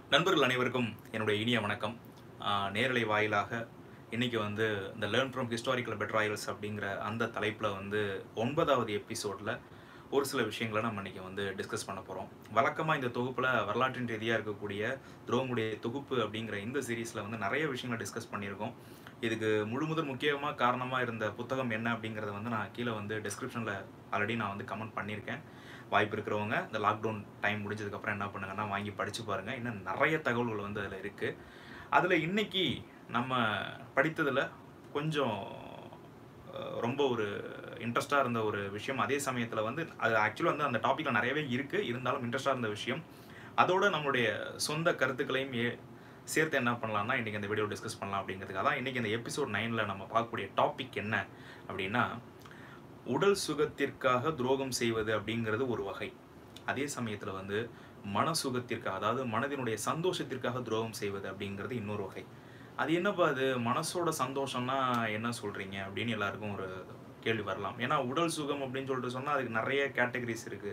நண்பர்கள் அனைவருக்கும் என்னுடைய இனிய வணக்கம் ஆஹ் நேரலை வாயிலாக இன்னைக்கு வந்து இந்த லேர்ன் ஃப்ரம் ஹிஸ்டாரிக்கல் பெட்ராயல்ஸ் அப்படிங்கிற அந்த தலைப்பில் வந்து ஒன்பதாவது எபிசோடில் ஒரு சில விஷயங்களை நம்ம இன்னைக்கு வந்து டிஸ்கஸ் பண்ண போகிறோம் வழக்கமாக இந்த தொகுப்பில் வரலாற்றின் ரீதியாக இருக்கக்கூடிய துரோகமுடைய தொகுப்பு அப்படிங்கிற இந்த சீரீஸில் வந்து நிறைய விஷயங்களை டிஸ்கஸ் பண்ணியிருக்கோம் இதுக்கு முழு முதல் முக்கியமாக காரணமாக இருந்த புத்தகம் என்ன அப்படிங்கிறத வந்து நான் கீழே வந்து டிஸ்கிரிப்ஷனில் ஆல்ரெடி நான் வந்து கமெண்ட் பண்ணியிருக்கேன் வாய்ப்பு இருக்கிறவங்க இந்த லாக்டவுன் டைம் முடிஞ்சதுக்கப்புறம் என்ன பண்ணுங்கன்னா வாங்கி படித்து பாருங்கள் இன்னும் நிறைய தகவல்கள் வந்து அதில் இருக்குது அதில் இன்னைக்கு நம்ம படித்ததில் கொஞ்சம் அஹ், ரொம்ப ஒரு இன்ட்ரெஸ்டாக இருந்த ஒரு விஷயம் அதே சமயத்தில் வந்து அது ஆக்சுவலாக வந்து அந்த டாப்பிக்கில் நிறையவே இருக்குது இருந்தாலும் இன்ட்ரெஸ்டாக இருந்த விஷயம் அதோட நம்மளுடைய சொந்த கருத்துக்களையும் ஏ சேர்த்து என்ன பண்ணலாம்னா இன்றைக்கி இந்த வீடியோ டிஸ்கஸ் பண்ணலாம் அப்படிங்கிறதுக்காக தான் இன்றைக்கி இந்த எபிசோட் நைனில் நம்ம பார்க்கக்கூடிய டாபிக் என்ன அப்படின்னா உடல் சுகத்திற்காக துரோகம் செய்வது அப்படிங்கிறது ஒரு வகை அதே சமயத்தில் வந்து மன சுகத்திற்காக அதாவது மனதினுடைய சந்தோஷத்திற்காக துரோகம் செய்வது அப்படிங்கிறது இன்னொரு வகை அது என்னப்பா அது மனசோட சந்தோஷம்னா என்ன சொல்கிறீங்க அப்படின்னு எல்லாருக்கும் ஒரு கேள்வி வரலாம் ஏன்னா உடல் சுகம் அப்படின்னு சொல்லிட்டு சொன்னால் அதுக்கு நிறைய கேட்டகரிஸ் இருக்குது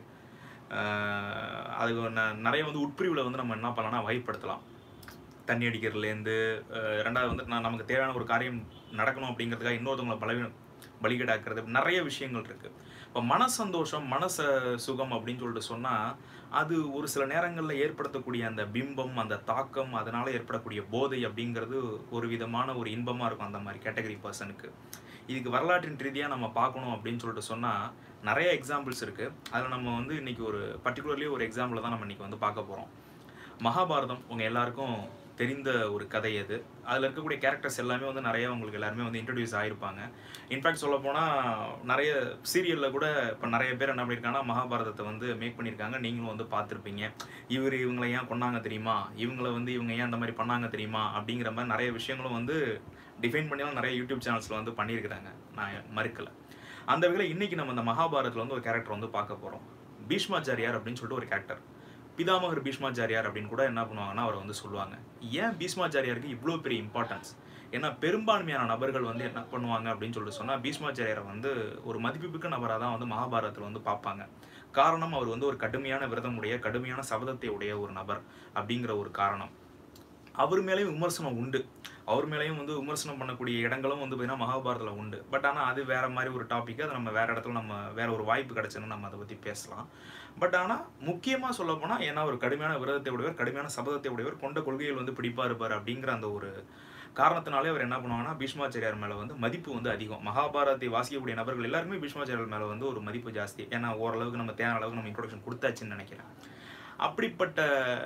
அதுக்கு ந- நிறைய வந்து உட்பிரிவில் வந்து நம்ம என்ன பண்ணலாம்னா வகைப்படுத்தலாம் தண்ணி அடிக்கிறதுலேருந்து அஹ், ரெண்டாவது வந்து நான் நமக்கு தேவையான ஒரு காரியம் நடக்கணும் அப்படிங்கிறதுக்காக இன்னொருத்தவங்களை பலவீனம் பலிகடாக்குறது நிறைய விஷயங்கள் இருக்குது இப்போ மன சந்தோஷம் மனச சுகம் அப்படின்னு சொல்லிட்டு சொன்னால் அது ஒரு சில நேரங்களில் ஏற்படுத்தக்கூடிய அந்த பிம்பம் அந்த தாக்கம் அதனால் ஏற்படக்கூடிய போதை அப்படிங்கிறது ஒரு விதமான ஒரு இன்பமாக இருக்கும் அந்த மாதிரி கேட்டகரி பர்சனுக்கு இதுக்கு வரலாற்றின் ரீதியாக நம்ம பார்க்கணும் அப்படின்னு சொல்லிட்டு சொன்னால் நிறைய எக்ஸாம்பிள்ஸ் இருக்குது அதில் நம்ம வந்து இன்றைக்கி ஒரு பர்டிகுலர்லி ஒரு எக்ஸாம்பிள் தான் நம்ம இன்றைக்கி வந்து பார்க்க போகிறோம் மகாபாரதம் உங்கள் எல்லாருக்கும் தெரிந்த ஒரு கதை அது அதில் இருக்கக்கூடிய கேரக்டர்ஸ் எல்லாமே வந்து நிறைய உங்களுக்கு எல்லாருமே வந்து இன்ட்ரடியூஸ் ஆகிருப்பாங்க இன்ஃபேக்ட் சொல்ல போனால் நிறைய சீரியலில் கூட இப்போ நிறைய பேர் என்ன பண்ணியிருக்காங்கன்னா மகாபாரதத்தை வந்து மேக் பண்ணியிருக்காங்க நீங்களும் வந்து பார்த்துருப்பீங்க இவர் இவங்களை ஏன் கொன்னாங்க தெரியுமா இவங்களை வந்து இவங்க ஏன் அந்த மாதிரி பண்ணாங்க தெரியுமா அப்படிங்கிற மாதிரி நிறைய விஷயங்களும் வந்து டிஃபைன் பண்ணிலாம் நிறைய யூடியூப் சேனல்ஸில் வந்து பண்ணியிருக்கிறாங்க நான் மறுக்கலை அந்த வகையில் இன்றைக்கி நம்ம இந்த மகாபாரதத்தில் வந்து ஒரு கேரக்டர் வந்து பார்க்க போகிறோம் பீஷ்மாச்சாரியார் அப்படின்னு சொல்லிட்டு ஒரு கேரக்டர் பிதாமகர் பீஷ்மாச்சாரியார் அப்படின்னு கூட என்ன பண்ணுவாங்கன்னா அவரை வந்து சொல்லுவாங்க ஏன் பீஷ்மாச்சாரியாருக்கு இவ்வளோ பெரிய இம்பார்ட்டன்ஸ் ஏன்னா பெரும்பான்மையான நபர்கள் வந்து என்ன பண்ணுவாங்க அப்படின்னு சொல்லிட்டு சொன்னால் பீஷ்மாச்சாரியாரை வந்து ஒரு மதிப்புமிக்க நபராக தான் வந்து மகாபாரதத்தில் வந்து பார்ப்பாங்க காரணம் அவர் வந்து ஒரு கடுமையான விரதமுடைய கடுமையான சபதத்தை உடைய ஒரு நபர் அப்படிங்கிற ஒரு காரணம் அவர் மேலேயும் விமர்சனம் உண்டு அவர் மேலேயும் வந்து விமர்சனம் பண்ணக்கூடிய இடங்களும் வந்து பார்த்தீங்கன்னா மகாபாரதத்தில் உண்டு பட் ஆனால் அது வேற மாதிரி ஒரு டாபிக் அதை நம்ம வேற இடத்துல நம்ம வேற ஒரு வாய்ப்பு கிடைச்சுன்னு நம்ம அதை பற்றி பேசலாம் பட் ஆனால் முக்கியமாக சொல்ல போனால் ஏன்னா ஒரு கடுமையான விரதத்தை உடையவர் கடுமையான சபதத்தை உடையவர் கொண்ட கொள்கைகள் வந்து பிடிப்பா இருப்பார் அப்படிங்கிற அந்த ஒரு காரணத்தினாலே அவர் என்ன பண்ணுவாங்கன்னா பீஷ்மாச்சாரியார் மேலே வந்து மதிப்பு வந்து அதிகம் மகாபாரதத்தை வாசிக்கக்கூடிய நபர்கள் எல்லாருமே பீஷ்மாச்சாரியார் மேலே வந்து ஒரு மதிப்பு ஜாஸ்தி ஏன்னா ஓரளவுக்கு நம்ம தேவையான அளவுக்கு நம்ம இன்ட்ரோடக்ஷன் கொடுத்தாச்சுன்னு நினைக்கிறேன் அப்படிப்பட்ட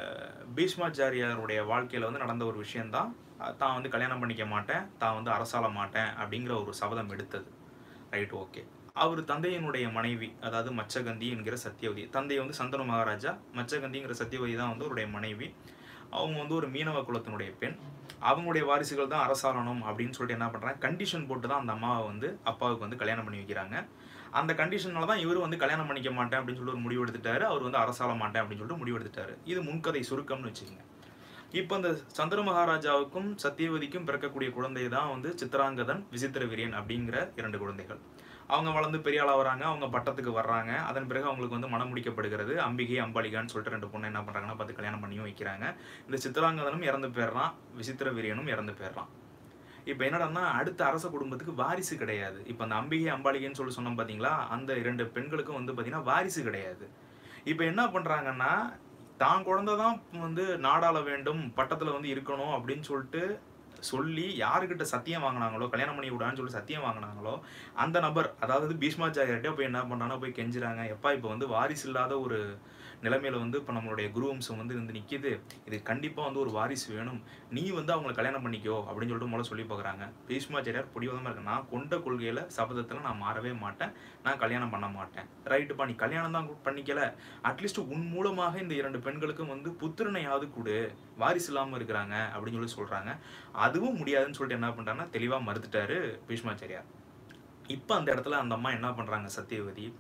பீஷ்மாச்சாரியாருடைய வாழ்க்கையில் வந்து நடந்த ஒரு விஷயந்தான் அஹ் தான் வந்து கல்யாணம் பண்ணிக்க மாட்டேன் தான் வந்து அரசாள மாட்டேன் அப்படிங்கிற ஒரு சபதம் எடுத்தது ரைட் ஓகே அவர் தந்தையினுடைய மனைவி அதாவது மச்சகந்தி என்கிற சத்தியவதி தந்தை வந்து சந்தனு மகாராஜா மச்சகந்திங்கிற சத்தியவதி தான் வந்து அவருடைய மனைவி அவங்க வந்து ஒரு மீனவ குலத்தினுடைய பெண் அவங்களுடைய வாரிசுகள் தான் அரசாளணும் அப்படின்னு சொல்லிட்டு என்ன பண்ணுறாங்க கண்டிஷன் போட்டு தான் அந்த அம்மாவை வந்து அப்பாவுக்கு வந்து கல்யாணம் பண்ணி வைக்கிறாங்க அந்த கண்டிஷனால தான் இவர் வந்து கல்யாணம் பண்ணிக்க மாட்டேன் அப்படின்னு சொல்லிட்டு ஒரு முடிவு எடுத்துட்டாரு அவர் வந்து அரசாள மாட்டேன் அப்படின்னு சொல்லிட்டு முடிவு எடுத்துட்டாரு இது முன்கதை சுருக்கம்னு வச்சுக்கோங்க இப்போ இந்த சந்திர மகாராஜாவுக்கும் சத்தியவதிக்கும் பிறக்கக்கூடிய குழந்தை தான் வந்து சித்ராங்கதன் விசித்திர வீரியன் அப்படிங்கிற இரண்டு குழந்தைகள் அவங்க வளர்ந்து பெரிய ஆளா வராங்க அவங்க பட்டத்துக்கு வர்றாங்க அதன் பிறகு அவங்களுக்கு வந்து மனம் முடிக்கப்படுகிறது அம்பிகை அம்பாலிகான்னு சொல்லிட்டு ரெண்டு பொண்ணு என்ன பண்றாங்கன்னா பார்த்து கல்யாணம் பண்ணியும் வைக்கிறாங்க இந்த சித்ராங்கதனும் இறந்து போயிடுறான் விசித்திர வீரியனும் இறந்து போயிடுறான் இப்போ என்னடான்னா அடுத்த அரச குடும்பத்துக்கு வாரிசு கிடையாது இப்போ அந்த அம்பிகை அம்பாலிகைன்னு சொல்லி சொன்னோம் பார்த்தீங்களா அந்த இரண்டு பெண்களுக்கும் வந்து பார்த்தீங்கன்னா வாரிசு கிடையாது இப்போ என்ன பண்ணுறாங்கன்னா தான் குழந்தை தான் வந்து நாடாள வேண்டும் பட்டத்தில் வந்து இருக்கணும் அப்படின்னு சொல்லிட்டு சொல்லி யாருக்கிட்ட சத்தியம் வாங்கினாங்களோ கல்யாணம் பண்ணி விடான்னு சொல்லி சத்தியம் வாங்கினாங்களோ அந்த நபர் அதாவது பீஷ்மாச்சாரியர்கிட்ட போய் என்ன பண்ணாங்கன்னா போய் கெஞ்சுறாங்க எப்பா இப்போ வந்து வாரிசு இல்லாத ஒரு நிலைமையில வந்து இப்போ நம்மளுடைய குரு வம்சம் வந்து இருந்து நிற்கிது இது கண்டிப்பாக வந்து ஒரு வாரிசு வேணும் நீ வந்து அவங்களை கல்யாணம் பண்ணிக்கோ அப்படின்னு சொல்லிட்டு முதல்ல சொல்லி பார்க்குறாங்க பீஷ்மாச்சாரியார் பிடிவாதமாக இருக்கு நான் கொண்ட கொள்கையில் சபதத்தில் நான் மாறவே மாட்டேன் நான் கல்யாணம் பண்ண மாட்டேன் ரைட்டுப்பா நீ கல்யாணம் தான் பண்ணிக்கல அட்லீஸ்ட் உன் மூலமாக இந்த இரண்டு பெண்களுக்கும் வந்து புத்திரனையாவது கொடு வாரிசு இல்லாமல் இருக்கிறாங்க அப்படின்னு சொல்லி சொல்கிறாங்க அதுவும் முடியாதுன்னு சொல்லிட்டு என்ன பண்ணுறாங்கன்னா தெளிவாக மறுத்துட்டாரு பீஷ்மாச்சாரியார் இப்போ அந்த இடத்துல அந்த அம்மா என்ன பண்ணுறாங்க சத்தியவதி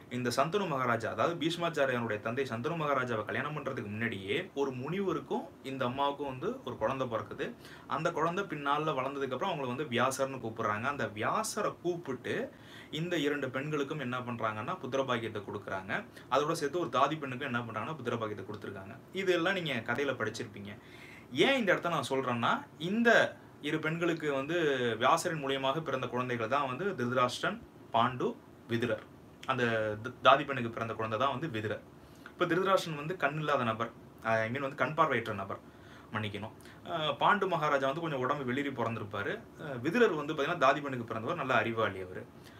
இந்த சந்தனு மகாராஜா அதாவது பீஷ்மாச்சாரியனுடைய தந்தை சந்தனு மகாராஜாவை கல்யாணம் பண்ணுறதுக்கு முன்னாடியே ஒரு முனிவருக்கும் இந்த அம்மாவுக்கும் வந்து ஒரு குழந்தை பிறக்குது அந்த குழந்தை பின்னால் வளர்ந்ததுக்கப்புறம் அவங்களை வந்து வியாசர்னு கூப்பிடுறாங்க அந்த வியாசரை கூப்பிட்டு இந்த இரண்டு பெண்களுக்கும் என்ன பண்ணுறாங்கன்னா புத்திரபாகியத்தை கொடுக்குறாங்க அதோட சேர்த்து ஒரு தாதி பெண்ணுக்கும் என்ன பண்ணுறாங்கன்னா புத்திரபாகியத்தை கொடுத்துருக்காங்க இதெல்லாம் நீங்கள் கதையில் படிச்சிருப்பீங்க ஏன் இந்த இடத்த நான் சொல்கிறேன்னா இந்த இரு பெண்களுக்கு வந்து வியாசரின் மூலியமாக பிறந்த குழந்தைகள் தான் வந்து திருதராஷ்டிரன் பாண்டு விதுரர் அந்த த- தாதி பெண்ணுக்கு பிறந்த குழந்தை தான் வந்து விதுரர் இப்போ திருதராஷ்டிரன் வந்து கண் இல்லாத நபர் ஐ மீன் வந்து கண் பார்வையற்ற நபர் மன்னிக்கணும் அஹ் பாண்டு மகாராஜா வந்து கொஞ்சம் உடம்பு வெளிரி பிறந்திருப்பாரு அஹ் விதுரர் வந்து பார்த்தீங்கன்னா தாதி பெண்ணுக்கு பிறந்தவர் நல்ல அறிவாளி அவர்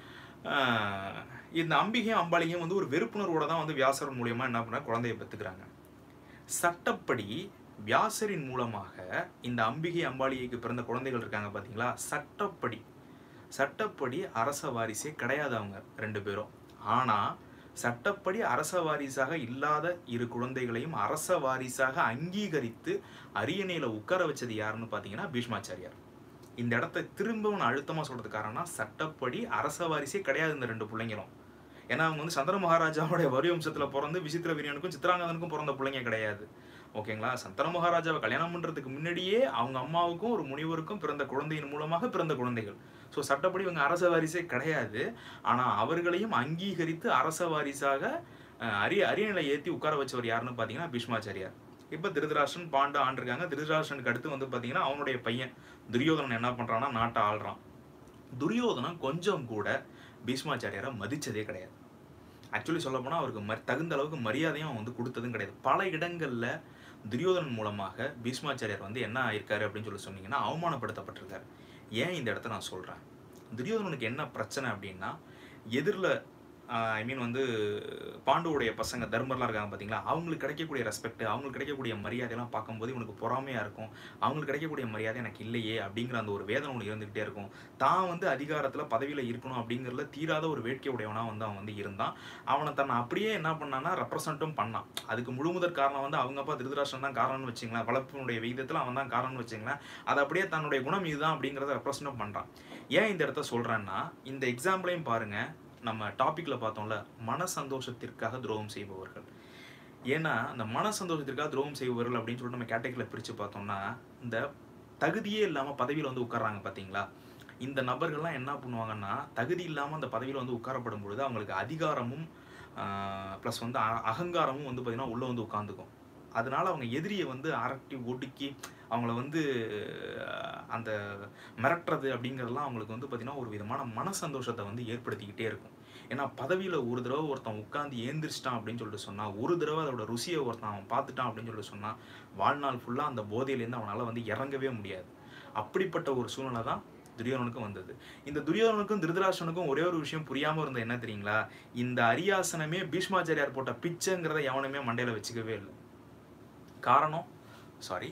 இந்த அம்பிகையும் அம்பாளியும் வந்து ஒரு வெறுப்புணர்வோட தான் வந்து வியாசர் மூலியமா என்ன பண்ண குழந்தையை பெற்றுக்கிறாங்க சட்டப்படி வியாசரின் மூலமாக இந்த அம்பிகை அம்பாளிக்கு பிறந்த குழந்தைகள் இருக்காங்க பார்த்தீங்களா சட்டப்படி சட்டப்படி அரச வாரிசே கிடையாது அவங்க ரெண்டு பேரும் ஆனா சட்டப்படி அரச வாரிசாக இல்லாத இரு குழந்தைகளையும் அரச வாரிசாக அங்கீகரித்து அரியணையில உட்கார வச்சது யாருன்னு பார்த்தீங்கன்னா பீஷ்மாச்சாரியார் இந்த இடத்த திரும்பவும் நான் அழுத்தமா சொல்றது காரணம் சட்டப்படி அரச வாரிசே கிடையாது இந்த ரெண்டு பிள்ளைங்களும் ஏன்னா அவங்க வந்து சந்திர மகாராஜாவுடைய வரி வம்சத்துல பிறந்து விசித்திர வீரியனுக்கும் சித்ராங்கதனுக்கும் பிறந்த பிள்ளைங்க கிடையாது ஓகேங்களா சந்திர மகாராஜாவை கல்யாணம் பண்றதுக்கு முன்னாடியே அவங்க அம்மாவுக்கும் ஒரு முனிவருக்கும் பிறந்த குழந்தையின் மூலமாக பிறந்த குழந்தைகள் ஸோ சட்டப்படி இவங்க அரச வாரிசே கிடையாது ஆனா அவர்களையும் அங்கீகரித்து அரச வாரிசாக அஹ், அரிய அரியணையில ஏத்தி உட்கார வச்சவர் யாருன்னு பார்த்தீங்கன்னா பீஷ்மாச்சாரியார் இப்போ திருதராஷ்டிரன் பாண்டு ஆண்டிருக்காங்க திருதராஷ்டிரனுக்கு அடுத்து வந்து பார்த்தீங்கன்னா அவனுடைய பையன் துரியோதனன் என்ன பண்றான்னா நாட்டை ஆள்றான் துரியோதனன் கொஞ்சம் கூட பீஷ்மாச்சாரியாரை மதிச்சதே கிடையாது ஆக்சுவலி சொல்ல போனால் அவருக்கு ம தகுந்த அளவுக்கு மரியாதையும் அவன் வந்து கொடுத்ததும் கிடையாது பல இடங்கள்ல துரியோதனன் மூலமாக பீஷ்மாச்சாரியார் வந்து என்ன ஆயிருக்காரு அப்படின்னு சொல்லி சொன்னீங்கன்னா அவமானப்படுத்தப்பட்டிருக்காரு ஏன் இந்த இடத்த நான் சொல்றேன் துரியோதனனுக்கு என்ன பிரச்சனை அப்படின்னா எதிரில் ஐ மீன் வந்து பாண்டுவுடைய பசங்க தர்மர்லாம் இருக்காங்க பார்த்தீங்களா அவங்களுக்கு கிடைக்கக்கூடிய ரெஸ்பெக்ட் அவங்களுக்கு கிடைக்கக்கூடிய மரியாதையெல்லாம் பார்க்கும்போது இவனுக்கு பொறாமையாக இருக்கும் அவங்களுக்கு கிடைக்கக்கூடிய மரியாதை எனக்கு இல்லையே அப்படிங்கிற அந்த ஒரு வேதனை ஒன்று இருந்துகிட்டே இருக்கும் தான் வந்து அதிகாரத்தில் பதவியில் இருக்கணும் அப்படிங்கிறதுல தீராத ஒரு வேட்கை உடையவனாக வந்து அவன் வந்து இருந்தான் அவனை தன்னை அப்படியே என்ன பண்ணான்னா ரெப்ரசன்ட்டும் பண்ணான் அதுக்கு முழுமுதற் காரணம் வந்து அவங்க அப்பா திருதராஷ்டிரன் தான் காரணம்னு வச்சுங்களேன் வளர்ப்பினுடைய விகிதத்தில் அவன் தான் காரணம்னு வச்சுங்களேன் அதை அப்படியே தன்னுடைய குணம் இதுதான் அப்படிங்கிறத ரெப்ரசன்ட்டும் பண்ணுறான் ஏன் இந்த இடத்த சொல்கிறேன்னா இந்த எக்ஸாம்பிளையும் பாருங்க நம்ம டாப்பிக்கில் பார்த்தோம்ல மன சந்தோஷத்திற்காக துரோகம் செய்பவர்கள் ஏன்னா அந்த மன சந்தோஷத்திற்காக துரோகம் செய்பவர்கள் அப்படின்னு சொல்லிட்டு நம்ம கேட்டகரியில் பிரித்து பார்த்தோம்னா இந்த தகுதியே இல்லாமல் பதவியில் வந்து உட்கார்றாங்க பார்த்தீங்களா இந்த நபர்கள்லாம் என்ன பண்ணுவாங்கன்னா தகுதி இல்லாமல் அந்த பதவியில் வந்து உட்காரப்படும் பொழுது அவங்களுக்கு அதிகாரமும் ப்ளஸ் வந்து அ- அகங்காரமும் வந்து பார்த்திங்கன்னா உள்ளே வந்து உட்காந்துக்கும் அதனால அவங்க எதிரியை வந்து அரட்டி ஒடுக்கி அவங்கள வந்து அஹ், அந்த மிரட்டுறது அப்படிங்கிறதெல்லாம் அவங்களுக்கு வந்து பார்த்திங்கன்னா ஒரு விதமான மன சந்தோஷத்தை வந்து ஏற்படுத்திக்கிட்டே இருக்கும் ஏன்னா பதவியில் ஒரு தடவை ஒருத்தன் உட்காந்து ஏந்திரிச்சிட்டான் அப்படின்னு சொல்லிட்டு சொன்னால் ஒரு தடவை அதோட ருசியை ஒருத்தன் அவன் பார்த்துட்டான் அப்படின்னு சொல்லிட்டு சொன்னால் வாழ்நாள் ஃபுல்லாக அந்த போதையிலேருந்து அவனால் வந்து இறங்கவே முடியாது அப்படிப்பட்ட ஒரு சூழ்நிலை தான் துரியோதனுக்கும் வந்தது இந்த துரியோதனுக்கும் திருதராஷ்டனுக்கும் ஒரே ஒரு விஷயம் புரியாமல் இருந்த என்ன தெரியுங்களா இந்த அரியாசனமே பீஷ்மாச்சாரியார் போட்ட பிச்சைங்கிறத எவனுமே மண்டையில் வச்சுக்கவே இல்லை காரணம் சாரி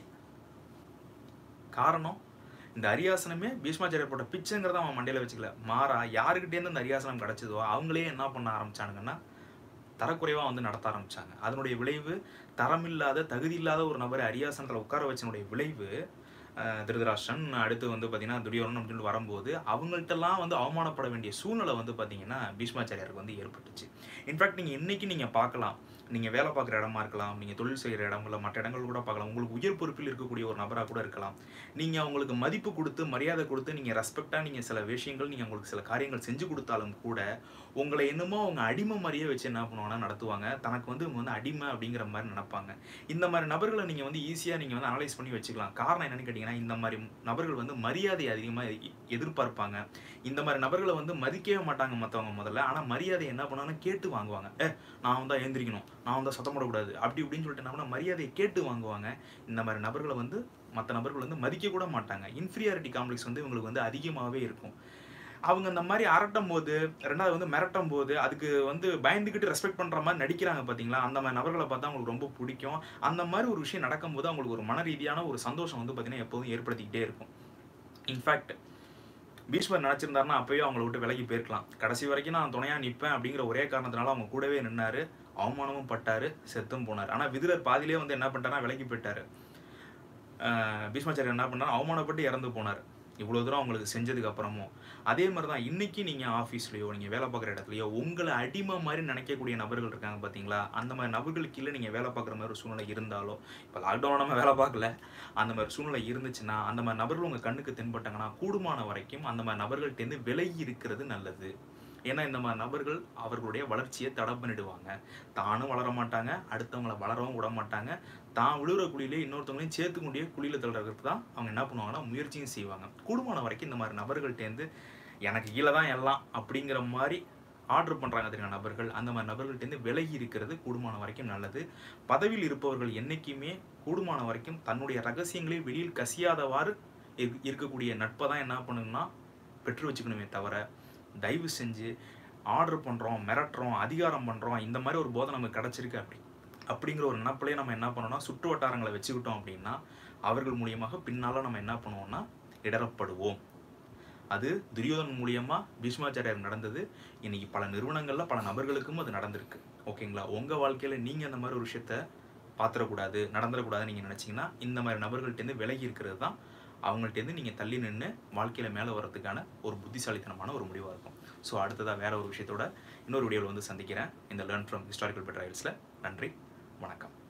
காரணம் இந்த அரியாசனமே பீஷ்மாச்சாரியர் போட்ட பிச்சைங்கிறத அவன் மண்டையில வச்சுக்கல மாறா யாருக்கிட்டேருந்து இந்த அரியாசனம் கிடைச்சதோ அவங்களே என்ன பண்ண ஆரம்பிச்சானுங்கன்னா தரக்குறைவா வந்து நடத்த ஆரம்பிச்சாங்க அதனுடைய விளைவு தரமில்லாத தகுதி இல்லாத ஒரு நபரை அரியாசனத்தில் உட்கார வச்சனுடைய விளைவு அஹ், திருதராஷ்டிரன் அடுத்து வந்து பார்த்தீங்கன்னா துரியோதனன் அப்படின்னு சொல்லிட்டு வரும்போது அவங்கள்ட்டலாம் வந்து அவமானப்பட வேண்டிய சூழ்நிலை வந்து பார்த்தீங்கன்னா பீஷ்மாச்சாரியாருக்கு வந்து ஏற்பட்டுச்சு இன்ஃபேக்ட் நீங்கள் இன்னைக்கு நீங்கள் பார்க்கலாம் நீங்கள் வேலை பார்க்குற இடமா இருக்கலாம் நீங்கள் தொழில் செய்கிற இடங்கள்ல மற்ற இடங்கள் கூட பார்க்கலாம் உங்களுக்கு உயர் பொறுப்பில் இருக்கக்கூடிய ஒரு நபராக கூட இருக்கலாம் நீங்கள் அவங்களுக்கு மதிப்பு கொடுத்து மரியாதை கொடுத்து நீங்கள் ரெஸ்பெக்டாக நீங்கள் சில விஷயங்கள் நீங்கள் உங்களுக்கு சில காரியங்கள் செஞ்சு கொடுத்தாலும் கூட உங்களை என்னமோ அவங்க அடிமை மாதிரியே வச்சு என்ன பண்ணுவாங்கன்னா நடத்துவாங்க தனக்கு வந்து இவங்க வந்து அடிமை அப்படிங்கிற மாதிரி நினைப்பாங்க இந்த மாதிரி நபர்களை நீங்கள் வந்து ஈஸியாக நீங்கள் வந்து அனலைஸ் பண்ணி வச்சுக்கலாம் காரணம் என்னன்னு கேட்டிங்கன்னா இந்த மாதிரி நபர்கள் வந்து மரியாதை அதிகமாக எதிர்பார்ப்பாங்க இந்த மாதிரி நபர்களை வந்து மதிக்கவே மாட்டாங்க மற்றவங்க முதல்ல ஆனால் மரியாதை என்ன பண்ணாலும் கேட்டு வாங்குவாங்க ஏ நான் வந்து எந்திரிக்கணும் நான் வந்து சத்தம் போடக்கூடாது அப்படி இப்படின்னு சொல்லிட்டு என்ன பண்ணா மரியாதையை கேட்டு வாங்குவாங்க இந்த மாதிரி நபர்களை வந்து மற்ற நபர்கள் வந்து மதிக்க கூட மாட்டாங்க இன்ஃபீரியாரிட்டி காம்ப்ளெக்ஸ் வந்து இவங்களுக்கு வந்து அதிகமாகவே இருக்கும் அவங்க இந்த மாதிரி அரட்டும் போது ரெண்டாவது வந்து மிரட்டும் போது அதுக்கு வந்து பயந்துக்கிட்டு ரெஸ்பெக்ட் பண்ணுற மாதிரி நடிக்கிறாங்க பார்த்தீங்களா அந்த மாதிரி நபர்களை பார்த்தா அவங்களுக்கு ரொம்ப பிடிக்கும் அந்த மாதிரி ஒரு விஷயம் நடக்கும்போது அவங்களுக்கு ஒரு மன ரீதியான ஒரு சந்தோஷம் வந்து பார்த்தீங்கன்னா எப்போதும் ஏற்படுத்திக்கிட்டே இருக்கும் இன்ஃபேக்ட் பீஷ்மர் நினச்சிருந்தாருன்னா அப்பயே அவங்கள விட்டு விலகி போயிருக்கலாம் கடைசி வரைக்கும் நான் துணையாக நிற்பேன் அப்படிங்கிற ஒரே காரணத்தினால அவங்க கூடவே நின்னாரு அவமானமும் பட்டாரு செத்தும் போனார் ஆனால் விதுரர் பாதியிலே வந்து என்ன பண்ணிட்டாருன்னா விலகி போயிட்டாரு ஆஹ் பீஷ்மாச்சாரியர் என்ன பண்ணார் அவமானப்பட்டு இறந்து போனார் இவ்வளோ தூரம் அவங்களுக்கு செஞ்சதுக்கு அப்புறமும் அதே மாதிரி தான் இன்னைக்கு நீங்கள் ஆஃபீஸ்லையோ நீங்கள் வேலை பார்க்குற இடத்துலையோ உங்களை அடிமை மாதிரி நினைக்கக்கூடிய நபர்கள் இருக்காங்க பார்த்தீங்களா அந்த மாதிரி நபர்களுக்கு கீழே நீங்கள் வேலை பார்க்குற மாதிரி ஒரு சூழ்நிலை இருந்தாலோ இப்போ லாக்டவுன் நம்ம வேலை பார்க்கல அந்த மாதிரி சூழ்நிலை இருந்துச்சுன்னா அந்த மாதிரி நபர்கள் உங்கள் கண்ணுக்கு தென்பட்டாங்கன்னா கூடுமான வரைக்கும் அந்த மாதிரி நபர்கள்ட்டேருந்து விலகி இருக்கிறது நல்லது ஏன்னா இந்த மாதிரி நபர்கள் அவர்களுடைய வளர்ச்சியை தடை பண்ணிடுவாங்க தானும் வளர மாட்டாங்க அடுத்தவங்களை வளரவும் விட மாட்டாங்க தான் விழுகிற குழியிலே இன்னொருத்தவங்களையும் சேர்த்து கொண்டே குழியில் தள்ளுறதுக்கு தான் அவங்க என்ன பண்ணுவாங்கன்னா முயற்சியும் செய்வாங்க கூடுமான வரைக்கும் இந்த மாதிரி நபர்கள்ட்டேருந்து எனக்கு கீழே தான் எல்லாம் அப்படிங்கிற மாதிரி ஆர்டர் பண்ணுறாங்க தெரியுங்க நபர்கள் அந்த மாதிரி நபர்கள்ட்டேருந்து விலகி இருக்கிறது கூடுமான வரைக்கும் நல்லது பதவியில் இருப்பவர்கள் என்றைக்குமே கூடுமான வரைக்கும் தன்னுடைய ரகசியங்களை வெளியில் கசியாதவாறு இரு- இருக்கக்கூடிய நட்பை தான் என்ன பண்ணணும்னா பெற்று வச்சுக்கணுமே தவிர தயவு செஞ்சு ஆர்டர் பண்ணுறோம் மிரட்டுறோம் அதிகாரம் பண்ணுறோம் இந்த மாதிரி ஒரு போதை நமக்கு கிடச்சிருக்கு அப்படி அப்படிங்கிற ஒரு நினப்பிலே நம்ம என்ன பண்ணோம்னா சுற்று வட்டாரங்களை வச்சுக்கிட்டோம் அப்படின்னா அவர்கள் மூலியமாக பின்னால் நம்ம என்ன பண்ணுவோம்னா இடரப்படுவோம் அது துரியோதன் மூலியமா பீஷ்மாச்சாரியார் நடந்தது இன்னைக்கு பல நிறுவனங்கள்ல பல நபர்களுக்கும் அது நடந்திருக்கு ஓகேங்களா உங்க வாழ்க்கையில நீங்க அந்த மாதிரி ஒரு விஷயத்த பாத்திரக்கூடாது நடந்துடக்கூடாதுன்னு நீங்க நினைச்சீங்கன்னா இந்த மாதிரி நபர்கள்ட்டேருந்து விலகி இருக்கிறது தான் அவங்கள்ட்டேருந்து நீங்கள் தள்ளி நின்று வாழ்க்கையில் மேலே வர்றதுக்கான ஒரு புத்திசாலித்தனமான ஒரு முடிவாக இருக்கும் ஸோ அடுத்ததாக வேற ஒரு விஷயத்தோட இன்னொரு வீடியோவில் வந்து சந்திக்கிறேன் இந்த லேர்ன் ஃப்ரம் ஹிஸ்டாரிக்கல் பெட்ராயல்ஸில் நன்றி வணக்கம்